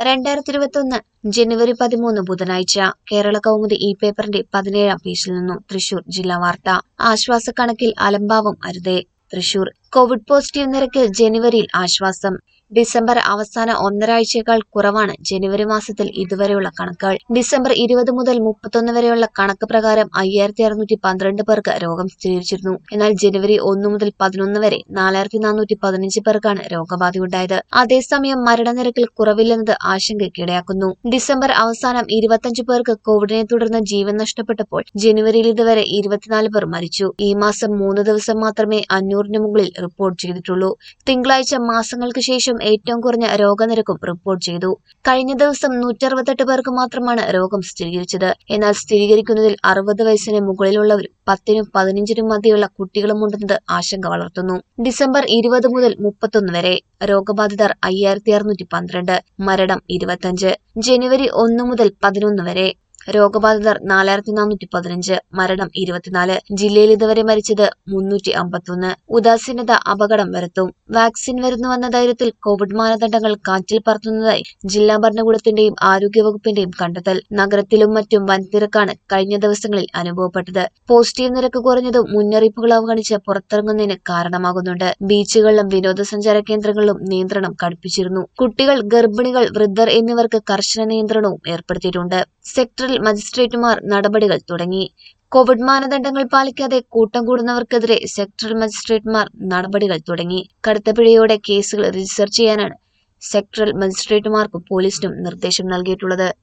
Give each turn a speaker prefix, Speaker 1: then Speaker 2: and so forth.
Speaker 1: രണ്ടായിരത്തി ഇരുപത്തൊന്ന് ജനുവരി പതിമൂന്ന് ബുധനാഴ്ച കേരള കൗമുദി ഈ പേപ്പറിന്റെ പതിനേഴാം പേജിൽ നിന്നും തൃശൂർ ജില്ലാ വാർത്ത ആശ്വാസക്കണക്കിൽ അലംഭാവം അരുതേ തൃശൂർ കോവിഡ് പോസിറ്റീവ് നിരക്കിൽ ജനുവരിയിൽ ആശ്വാസം ഡിസംബർ അവസാന ഒന്നരാഴ്ചയേക്കാൾ കുറവാണ് ജനുവരി മാസത്തിൽ ഇതുവരെയുള്ള കണക്കുകൾ ഡിസംബർ ഇരുപത് മുതൽ മുപ്പത്തൊന്ന് വരെയുള്ള കണക്ക് പ്രകാരം അയ്യായിരത്തി അറുന്നൂറ്റി പന്ത്രണ്ട് പേർക്ക് രോഗം സ്ഥിരീകരിച്ചിരുന്നു എന്നാൽ ജനുവരി ഒന്ന് മുതൽ പതിനൊന്ന് വരെ നാലായിരത്തി നാനൂറ്റി പതിനഞ്ച് പേർക്കാണ് രോഗബാധയുണ്ടായത് അതേസമയം മരണനിരക്കിൽ കുറവില്ലെന്നത് ആശങ്കയ്ക്കിടയാക്കുന്നു ഡിസംബർ അവസാനം ഇരുപത്തഞ്ച് പേർക്ക് കോവിഡിനെ തുടർന്ന് ജീവൻ നഷ്ടപ്പെട്ടപ്പോൾ ജനുവരിയിൽ ഇതുവരെ ഇരുപത്തിനാല് പേർ മരിച്ചു ഈ മാസം മൂന്ന് ദിവസം മാത്രമേ അഞ്ഞൂറിന് മുകളിൽ റിപ്പോർട്ട് ചെയ്തിട്ടുള്ളൂ തിങ്കളാഴ്ച മാസങ്ങൾക്ക് ശേഷം ഏറ്റവും കുറഞ്ഞ രോഗനിരക്കും റിപ്പോർട്ട് ചെയ്തു കഴിഞ്ഞ ദിവസം നൂറ്ററുപത്തെട്ട് പേർക്ക് മാത്രമാണ് രോഗം സ്ഥിരീകരിച്ചത് എന്നാൽ സ്ഥിരീകരിക്കുന്നതിൽ അറുപത് വയസ്സിന് മുകളിലുള്ളവരും പത്തിനും പതിനഞ്ചിനും മധ്യയുള്ള കുട്ടികളുമുണ്ടെന്നത് ആശങ്ക വളർത്തുന്നു ഡിസംബർ ഇരുപത് മുതൽ മുപ്പത്തൊന്ന് വരെ രോഗബാധിതർ അയ്യായിരത്തി അറുന്നൂറ്റി പന്ത്രണ്ട് മരണം ഇരുപത്തഞ്ച് ജനുവരി ഒന്ന് മുതൽ പതിനൊന്ന് വരെ രോഗബാധിതർ നാലായിരത്തി നാനൂറ്റി പതിനഞ്ച് മരണം ഇരുപത്തിനാല് ജില്ലയിൽ ഇതുവരെ മരിച്ചത് മുന്നൂറ്റി അമ്പത്തൊന്ന് ഉദാസീനത അപകടം വരുത്തും വാക്സിൻ വരുന്നുവെന്ന ധൈര്യത്തിൽ കോവിഡ് മാനദണ്ഡങ്ങൾ കാറ്റിൽ പറത്തുന്നതായി ജില്ലാ ഭരണകൂടത്തിന്റെയും ആരോഗ്യവകുപ്പിന്റെയും കണ്ടെത്തൽ നഗരത്തിലും മറ്റും വൻ തിരക്കാണ് കഴിഞ്ഞ ദിവസങ്ങളിൽ അനുഭവപ്പെട്ടത് പോസിറ്റീവ് നിരക്ക് കുറഞ്ഞതും മുന്നറിയിപ്പുകൾ അവഗണിച്ച് പുറത്തിറങ്ങുന്നതിന് കാരണമാകുന്നുണ്ട് ബീച്ചുകളിലും വിനോദസഞ്ചാര കേന്ദ്രങ്ങളിലും നിയന്ത്രണം കടുപ്പിച്ചിരുന്നു കുട്ടികൾ ഗർഭിണികൾ വൃദ്ധർ എന്നിവർക്ക് കർശന നിയന്ത്രണവും ഏർപ്പെടുത്തിയിട്ടുണ്ട് സെക്ടറൽ മജിസ്ട്രേറ്റുമാർ നടപടികൾ തുടങ്ങി കോവിഡ് മാനദണ്ഡങ്ങൾ പാലിക്കാതെ കൂട്ടം കൂടുന്നവർക്കെതിരെ സെക്ടറൽ മജിസ്ട്രേറ്റുമാർ നടപടികൾ തുടങ്ങി കടുത്ത പിഴയോടെ കേസുകൾ രജിസ്റ്റർ ചെയ്യാനാണ് സെക്ടറൽ മജിസ്ട്രേറ്റുമാർക്കും പോലീസിനും നിർദ്ദേശം നൽകിയിട്ടുള്ളത്